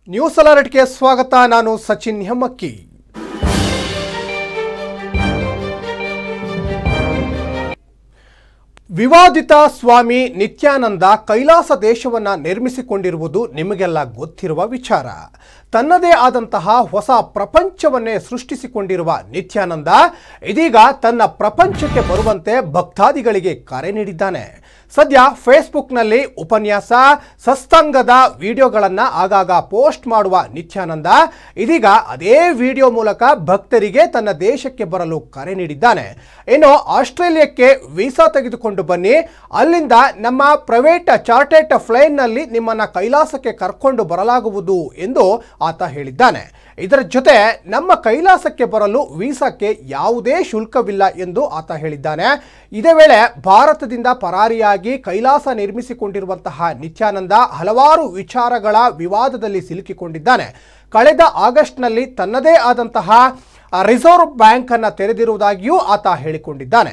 news ಅಲರ್ಟ್ಗೆ ಸ್ವಾಗತ ನಾನು ಸಚಿನ್ ಹೆಮ್ಮಕ್ಕಿ ವಿವಾದಿತ ಸ್ವಾಮಿ ನಿತ್ಯಾನಂದ ಕೈಲಾಸ ದೇಶವನ್ನ ನಿರ್ಮಿಸಿಕೊಂಡಿರುವುದು ನಿಮಗೆಲ್ಲ ಗೊತ್ತಿರುವ ವಿಚಾರ ತನ್ನದೇ ಆದಂತಹ ಹೊಸ ಪ್ರಪಂಚವನ್ನೇ ಸೃಷ್ಟಿಸಿಕೊಂಡಿರುವ ನಿತ್ಯಾನಂದ ಇದೀಗ ತನ್ನ ಪ್ರಪಂಚಕ್ಕೆ ಬರುವಂತೆ ಭಕ್ತಾದಿಗಳಿಗೆ ಕರೆ ನೀಡಿದ್ದಾನೆ ಸದ್ಯ ಫೇಸ್ಬುಕ್ನಲ್ಲಿ ಉಪನ್ಯಾಸ ಸಸ್ತಂಗದ ವಿಡಿಯೋಗಳನ್ನು ಆಗಾಗ ಪೋಸ್ಟ್ ಮಾಡುವ ನಿತ್ಯಾನಂದ ಇದೀಗ ಅದೇ ವಿಡಿಯೋ ಮೂಲಕ ಭಕ್ತರಿಗೆ ತನ್ನ ದೇಶಕ್ಕೆ ಬರಲು ಕರೆ ನೀಡಿದ್ದಾನೆ ಇನ್ನು ಆಸ್ಟ್ರೇಲಿಯಾಕ್ಕೆ ವೀಸಾ ತೆಗೆದುಕೊಂಡು ಬನ್ನಿ ಅಲ್ಲಿಂದ ನಮ್ಮ ಪ್ರೈವೇಟ್ ಚಾರ್ಟೆಡ್ ಫ್ಲೈನ್ನಲ್ಲಿ ನಿಮ್ಮನ್ನ ಕೈಲಾಸಕ್ಕೆ ಕರ್ಕೊಂಡು ಬರಲಾಗುವುದು ಎಂದು ಆತ ಹೇಳಿದ್ದಾನೆ ಇದರ ಜೊತೆ ನಮ್ಮ ಕೈಲಾಸಕ್ಕೆ ಬರಲು ವೀಸಾಕ್ಕೆ ಯಾವುದೇ ಶುಲ್ಕವಿಲ್ಲ ಎಂದು ಆತ ಹೇಳಿದ್ದಾನೆ ಇದೇ ವೇಳೆ ಭಾರತದಿಂದ ಪರಾರಿಯಾಗಿ ಕೈಲಾಸ ನಿರ್ಮಿಸಿಕೊಂಡಿರುವಂತಹ ನಿತ್ಯಾನಂದ ಹಲವಾರು ವಿಚಾರಗಳ ವಿವಾದದಲ್ಲಿ ಸಿಲುಕಿಕೊಂಡಿದ್ದಾನೆ ಕಳೆದ ಆಗಸ್ಟ್ನಲ್ಲಿ ತನ್ನದೇ ಆದಂತಹ ರಿಸರ್ವ್ ಬ್ಯಾಂಕ್ ಅನ್ನು ತೆರೆದಿರುವುದಾಗಿಯೂ ಆತ ಹೇಳಿಕೊಂಡಿದ್ದಾನೆ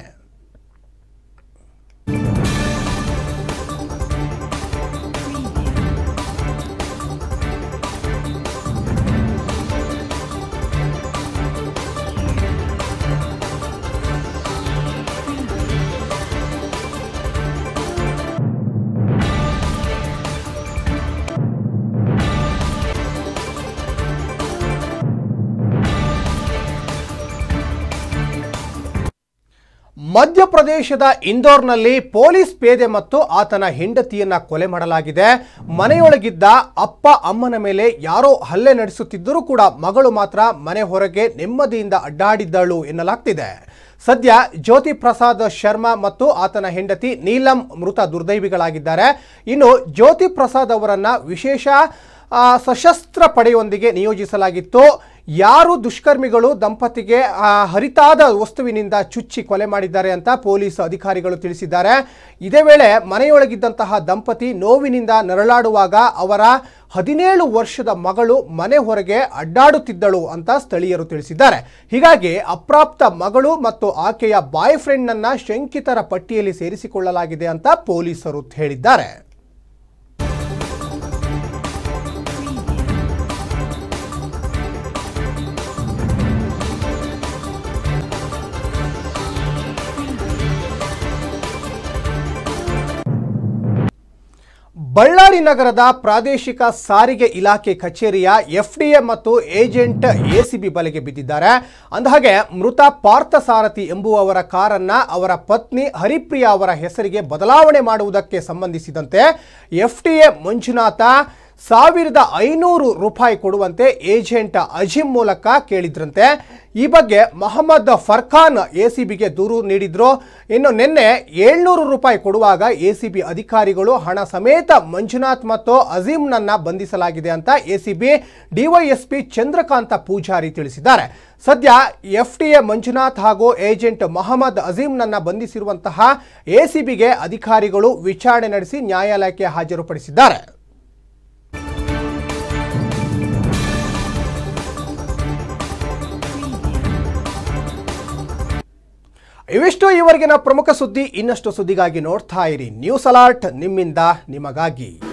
ಮಧ್ಯಪ್ರದೇಶದ ಇಂದೋರ್ನಲ್ಲಿ ಪೊಲೀಸ್ ಪೇದೆ ಮತ್ತು ಆತನ ಹೆಂಡತಿಯನ್ನ ಕೊಲೆ ಮಾಡಲಾಗಿದೆ ಮನೆಯೊಳಗಿದ್ದ ಅಪ್ಪ ಅಮ್ಮನ ಮೇಲೆ ಯಾರೋ ಹಲ್ಲೆ ನಡೆಸುತ್ತಿದ್ದರೂ ಕೂಡ ಮಗಳು ಮಾತ್ರ ಮನೆ ಹೊರಗೆ ನೆಮ್ಮದಿಯಿಂದ ಅಡ್ಡಾಡಿದ್ದಳು ಎನ್ನಲಾಗ್ತಿದೆ ಸದ್ಯ ಜ್ಯೋತಿ ಪ್ರಸಾದ್ ಶರ್ಮಾ ಮತ್ತು ಆತನ ಹೆಂಡತಿ ನೀಲಂ ಮೃತ ದುರ್ದೈವಿಗಳಾಗಿದ್ದಾರೆ ಇನ್ನು ಜ್ಯೋತಿ ಪ್ರಸಾದ್ ಅವರನ್ನ ವಿಶೇಷ ಆ, ಸಶಸ್ತ್ರ ಪಡೆಯೊಂದಿಗೆ ನಿಯೋಜಿಸಲಾಗಿತ್ತು ಯಾರು ದುಷ್ಕರ್ಮಿಗಳು ದಂಪತಿಗೆ ಆ, ಹರಿತಾದ ವಸ್ತುವಿನಿಂದ ಚುಚ್ಚಿ ಕೊಲೆ ಮಾಡಿದ್ದಾರೆ ಅಂತ ಪೊಲೀಸ್ ಅಧಿಕಾರಿಗಳು ತಿಳಿಸಿದ್ದಾರೆ ಇದೇ ವೇಳೆ ಮನೆಯೊಳಗಿದ್ದಂತಹ ದಂಪತಿ ನೋವಿನಿಂದ ನರಳಾಡುವಾಗ ಅವರ ಹದಿನೇಳು ವರ್ಷದ ಮಗಳು ಮನೆ ಹೊರಗೆ ಅಡ್ಡಾಡುತ್ತಿದ್ದಳು ಅಂತ ಸ್ಥಳೀಯರು ತಿಳಿಸಿದ್ದಾರೆ ಹೀಗಾಗಿ ಅಪ್ರಾಪ್ತ ಮಗಳು ಮತ್ತು ಆಕೆಯ ಬಾಯ್ ಫ್ರೆಂಡ್ನನ್ನ ಶಂಕಿತರ ಪಟ್ಟಿಯಲ್ಲಿ ಸೇರಿಸಿಕೊಳ್ಳಲಾಗಿದೆ ಅಂತ ಪೊಲೀಸರು ಹೇಳಿದ್ದಾರೆ ಬಳ್ಳಾರಿ ನಗರದ ಪ್ರಾದೇಶಿಕ ಸಾರಿಗೆ ಇಲಾಖೆ ಕಚೇರಿಯ ಎಫ್ಡಿಎ ಮತ್ತು ಏಜೆಂಟ್ ಎಸಿಬಿ ಬಲೆಗೆ ಬಿದ್ದಿದ್ದಾರೆ ಅಂದಹಾಗೆ ಮೃತ ಪಾರ್ಥಸಾರಥಿ ಎಂಬುವವರ ಕಾರನ್ನ ಅವರ ಪತ್ನಿ ಹರಿಪ್ರಿಯಾ ಅವರ ಹೆಸರಿಗೆ ಬದಲಾವಣೆ ಮಾಡುವುದಕ್ಕೆ ಸಂಬಂಧಿಸಿದಂತೆ ಎಫ್ಡಿಎ ಮಂಜುನಾಥ ಸಾವಿರದ ಐನೂರು ರೂಪಾಯಿ ಕೊಡುವಂತೆ ಏಜೆಂಟ್ ಅಜಿಮ್ ಮೂಲಕ ಕೇಳಿದ್ರಂತೆ ಈ ಬಗ್ಗೆ ಮೊಹಮ್ಮದ್ ಫರ್ಖಾನ್ ಎಸಿಬಿಗೆ ದೂರು ನೀಡಿದ್ರು ಇನ್ನು ನಿನ್ನೆ ಏಳ್ನೂರು ರೂಪಾಯಿ ಕೊಡುವಾಗ ಎಸಿಬಿ ಅಧಿಕಾರಿಗಳು ಹಣ ಸಮೇತ ಮಂಜುನಾಥ್ ಮತ್ತು ಅಜೀಮ್ನನ್ನ ಬಂಧಿಸಲಾಗಿದೆ ಅಂತ ಎಸಿಬಿ ಡಿವೈಎಸ್ಪಿ ಚಂದ್ರಕಾಂತ ಪೂಜಾರಿ ತಿಳಿಸಿದ್ದಾರೆ ಸದ್ಯ ಎಫ್ಟಿಎ ಮಂಜುನಾಥ್ ಹಾಗೂ ಏಜೆಂಟ್ ಮೊಹಮ್ಮದ್ ಅಜೀಮ್ನನ್ನ ಬಂಧಿಸಿರುವಂತಹ ಎಸಿಬಿಗೆ ಅಧಿಕಾರಿಗಳು ವಿಚಾರಣೆ ನಡೆಸಿ ನ್ಯಾಯಾಲಯಕ್ಕೆ ಹಾಜರುಪಡಿಸಿದ್ದಾರೆ ಇವಿಷ್ಟು ಈವರೆಗಿನ ಪ್ರಮುಖ ಸುದ್ದಿ ಇನ್ನಷ್ಟು ಸುದ್ದಿಗಾಗಿ ನೋಡ್ತಾ ಇರಿ ನ್ಯೂಸ್ ಅಲರ್ಟ್ ನಿಮ್ಮಿಂದ ನಿಮಗಾಗಿ